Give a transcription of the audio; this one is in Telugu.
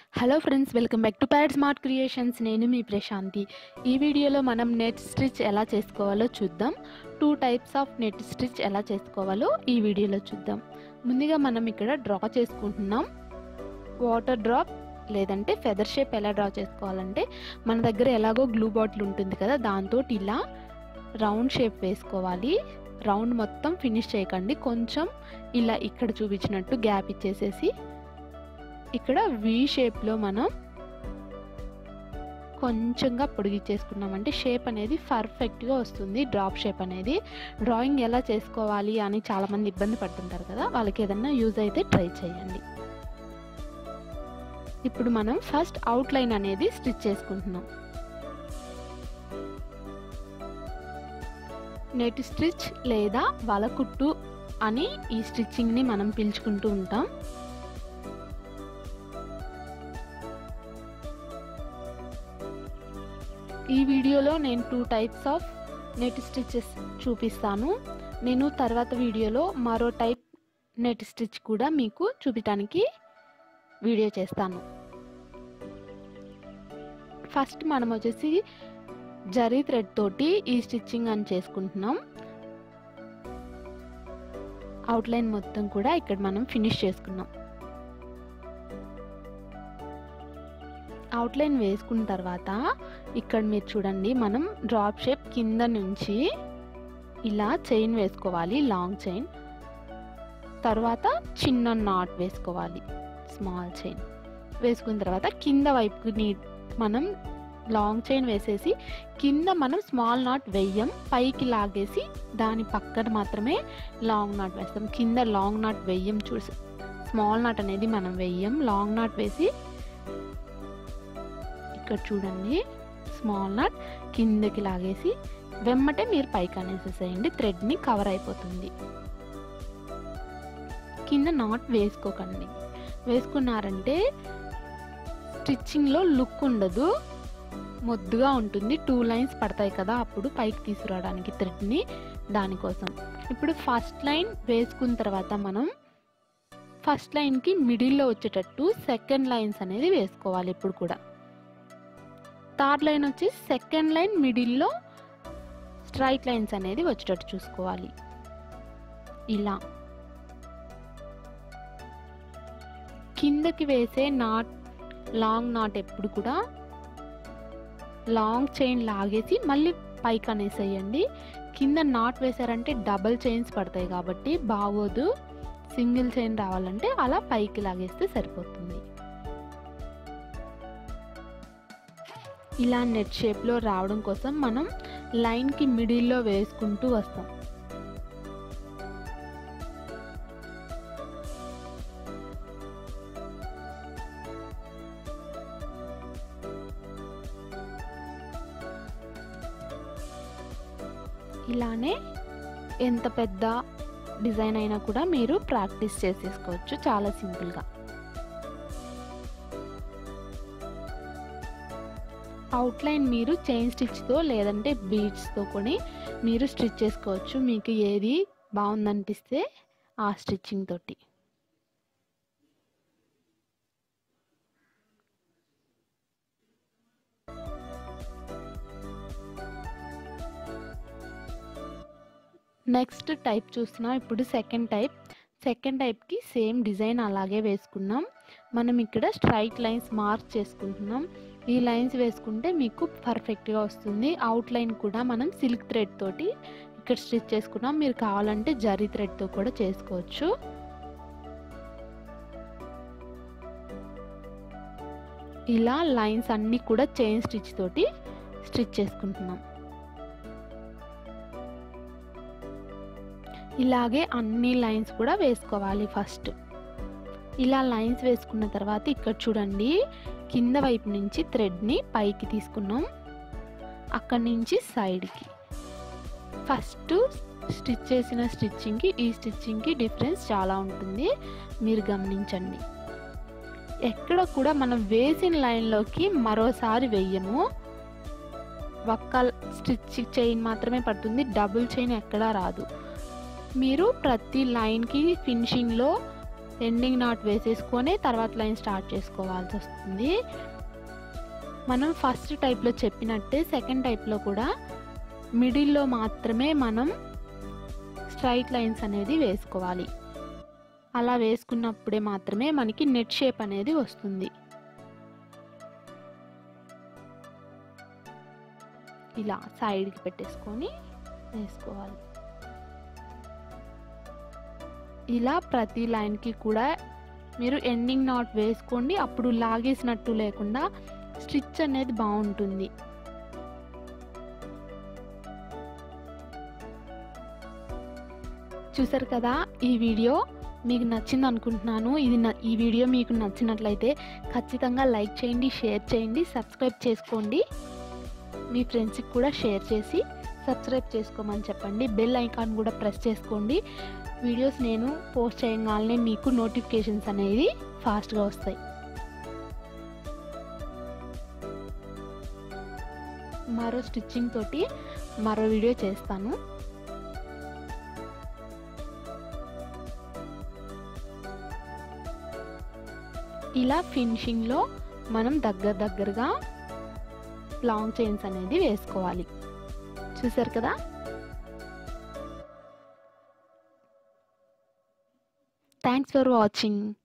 hello friends welcome back to pad smart creations నేను మీ ప్రశాంతి ఈ వీడియోలో మనం నెట్ స్టిచ్ ఎలా చేసుకోవాలో చూద్దాం two types of net stitch ఎలా చేసుకోవాలో ఈ వీడియోలో చూద్దాం ముందుగా మనం ఇక్కడ డ్రా చేసుకుంటున్నాం వాటర్ డ్రాప్ లేదంటే ఫెదర్ షేప్ ఎలా డ్రా చేసుకోవాలంటే మన దగ్గర ఎలాగో గ్లూ బాటిల్ ఉంటుంది కదా దాంతో ఇలా రౌండ్ షేప్ వేసుకోవాలి రౌండ్ మొత్తం ఫినిష్ చేయకండి కొంచెం ఇలా ఇక్కడ చూపించినట్టు గ్యాప్ ఇచ్చేసేసి ఇక్కడ వి షేప్లో మనం కొంచెంగా పొడిగిచ్చేసుకున్నామంటే షేప్ అనేది పర్ఫెక్ట్గా వస్తుంది డ్రాప్ షేప్ అనేది డ్రాయింగ్ ఎలా చేసుకోవాలి అని చాలామంది ఇబ్బంది పడుతుంటారు కదా వాళ్ళకి ఏదన్నా యూజ్ అయితే ట్రై చేయండి ఇప్పుడు మనం ఫస్ట్ అవుట్లైన్ అనేది స్టిచ్ చేసుకుంటున్నాం నెట్ స్టిచ్ లేదా వలకుట్టు అని ఈ స్టిచ్చింగ్ని మనం పిలుచుకుంటూ ఉంటాం ఈ వీడియోలో నేను two types of net stitches చూపిస్తాను నేను తర్వాత వీడియోలో మరో టైప్ నెట్ స్టిచ్ కూడా మీకు చూపించడానికి వీడియో చేస్తాను ఫస్ట్ మనం వచ్చేసి జరీ థ్రెడ్ తోటి ఈ స్టిచ్చింగ్ అని చేసుకుంటున్నాం అవుట్లైన్ మొత్తం కూడా ఇక్కడ మనం ఫినిష్ చేసుకున్నాం అవుట్లైన్ వేసుకున్న తర్వాత ఇక్కడ మీరు చూడండి మనం డ్రాప్ షేప్ కింద నుంచి ఇలా చైన్ వేసుకోవాలి లాంగ్ చైన్ తర్వాత చిన్న నాట్ వేసుకోవాలి స్మాల్ చైన్ వేసుకున్న తర్వాత కింద వైపుకి మనం లాంగ్ చైన్ వేసేసి కింద మనం స్మాల్ నాట్ వెయ్యం పైకి లాగేసి దాని పక్కన మాత్రమే లాంగ్ నాట్ వేస్తాం కింద లాంగ్ నాట్ వెయ్యం చూసి స్మాల్ నాట్ అనేది మనం వెయ్యం లాంగ్ నాట్ వేసి ఇక్కడ చూడండి స్మాల్ నాట్ కిందకి లాగేసి వెమ్మటే మీరు పైకి అనేసేసేయండి థ్రెడ్ని కవర్ అయిపోతుంది కింద నాట్ వేసుకోకండి వేసుకున్నారంటే స్టిచ్చింగ్లో లుక్ ఉండదు మొద్దుగా ఉంటుంది టూ లైన్స్ పడతాయి కదా అప్పుడు పైకి తీసుకురావడానికి థ్రెడ్ని దానికోసం ఇప్పుడు ఫస్ట్ లైన్ వేసుకున్న తర్వాత మనం ఫస్ట్ లైన్కి మిడిల్లో వచ్చేటట్టు సెకండ్ లైన్స్ అనేది వేసుకోవాలి ఇప్పుడు కూడా థర్డ్ లైన్ వచ్చి సెకండ్ లైన్ మిడిల్లో స్ట్రైట్ లైన్స్ అనేది వచ్చేటట్టు చూసుకోవాలి ఇలా కిందకి వేసే నాట్ లాంగ్ నాట్ ఎప్పుడు కూడా లాంగ్ చైన్ లాగేసి మళ్ళీ పైకి అనేసేయండి కింద నాట్ వేసారంటే డబల్ చైన్స్ పడతాయి కాబట్టి బాగోదు సింగిల్ చైన్ రావాలంటే అలా పైకి లాగేస్తే సరిపోతుంది ఇలా నెట్ షేప్లో రావడం కోసం మనం లైన్కి మిడిల్లో వేసుకుంటూ వస్తాం ఇలానే ఎంత పెద్ద డిజైన్ అయినా కూడా మీరు ప్రాక్టీస్ చేసేసుకోవచ్చు చాలా సింపుల్గా అవుట్లైన్ మీరు చైన్ స్టిచ్తో లేదంటే బీడ్స్తో కొని మీరు స్టిచ్ చేసుకోవచ్చు మీకు ఏది బాగుందనిపిస్తే ఆ స్టిచ్చింగ్ తోటి నెక్స్ట్ టైప్ చూస్తున్నాం ఇప్పుడు సెకండ్ టైప్ సెకండ్ టైప్కి సేమ్ డిజైన్ అలాగే వేసుకున్నాం మనం ఇక్కడ స్ట్రైట్ లైన్స్ మార్క్ చేసుకుంటున్నాం ఈ లైన్స్ వేసుకుంటే మీకు పర్ఫెక్ట్గా వస్తుంది అవుట్ లైన్ కూడా మనం సిల్క్ థ్రెడ్ తోటి ఇక్కడ స్టిచ్ చేసుకున్నాం మీరు కావాలంటే జరీ థ్రెడ్తో కూడా చేసుకోవచ్చు ఇలా లైన్స్ అన్నీ కూడా చైన్ స్టిచ్ తోటి స్టిచ్ చేసుకుంటున్నాం ఇలాగే అన్ని లైన్స్ కూడా వేసుకోవాలి ఫస్ట్ ఇలా లైన్స్ వేసుకున్న తర్వాత ఇక్కడ చూడండి కింద వైపు నుంచి థ్రెడ్ని పైకి తీసుకున్నాం అక్కడి నుంచి సైడ్కి ఫస్ట్ స్టిచ్ చేసిన స్టిచ్చింగ్కి ఈ స్టిచ్చింగ్కి డిఫరెన్స్ చాలా ఉంటుంది మీరు గమనించండి ఎక్కడ కూడా మనం వేసిన లైన్లోకి మరోసారి వెయ్యము ఒక్క స్టిచ్ చైన్ మాత్రమే పడుతుంది డబుల్ చైన్ ఎక్కడా రాదు మీరు ప్రతి లైన్కి ఫినిషింగ్లో ఎండింగ్ నాట్ వేసేసుకొని తర్వాత లైన్ స్టార్ట్ చేసుకోవాల్సి వస్తుంది మనం ఫస్ట్ టైప్లో చెప్పినట్టే సెకండ్ టైప్లో కూడా మిడిల్లో మాత్రమే మనం స్ట్రైట్ లైన్స్ అనేది వేసుకోవాలి అలా వేసుకున్నప్పుడే మాత్రమే మనకి నెట్ షేప్ అనేది వస్తుంది ఇలా సైడ్కి పెట్టేసుకొని వేసుకోవాలి ఇలా ప్రతి లైన్కి కూడా మీరు ఎండింగ్ నాట్ వేసుకోండి అప్పుడు లాగేసినట్టు లేకుండా స్టిచ్ అనేది బాగుంటుంది చూసారు కదా ఈ వీడియో మీకు నచ్చింది అనుకుంటున్నాను ఇది ఈ వీడియో మీకు నచ్చినట్లయితే ఖచ్చితంగా లైక్ చేయండి షేర్ చేయండి సబ్స్క్రైబ్ చేసుకోండి మీ ఫ్రెండ్స్కి కూడా షేర్ చేసి సబ్స్క్రైబ్ చేసుకోమని చెప్పండి బెల్ ఐకాన్ కూడా ప్రెస్ చేసుకోండి వీడియోస్ నేను పోస్ట్ చేయగానే మీకు నోటిఫికేషన్స్ అనేది ఫాస్ట్గా వస్తాయి మరో స్టిచ్చింగ్ తోటి మరో వీడియో చేస్తాను ఇలా ఫినిషింగ్లో మనం దగ్గర దగ్గరగా లాంగ్ చైన్స్ అనేది వేసుకోవాలి చూసారు కదా థ్యాంక్స్ ఫర్ వాచింగ్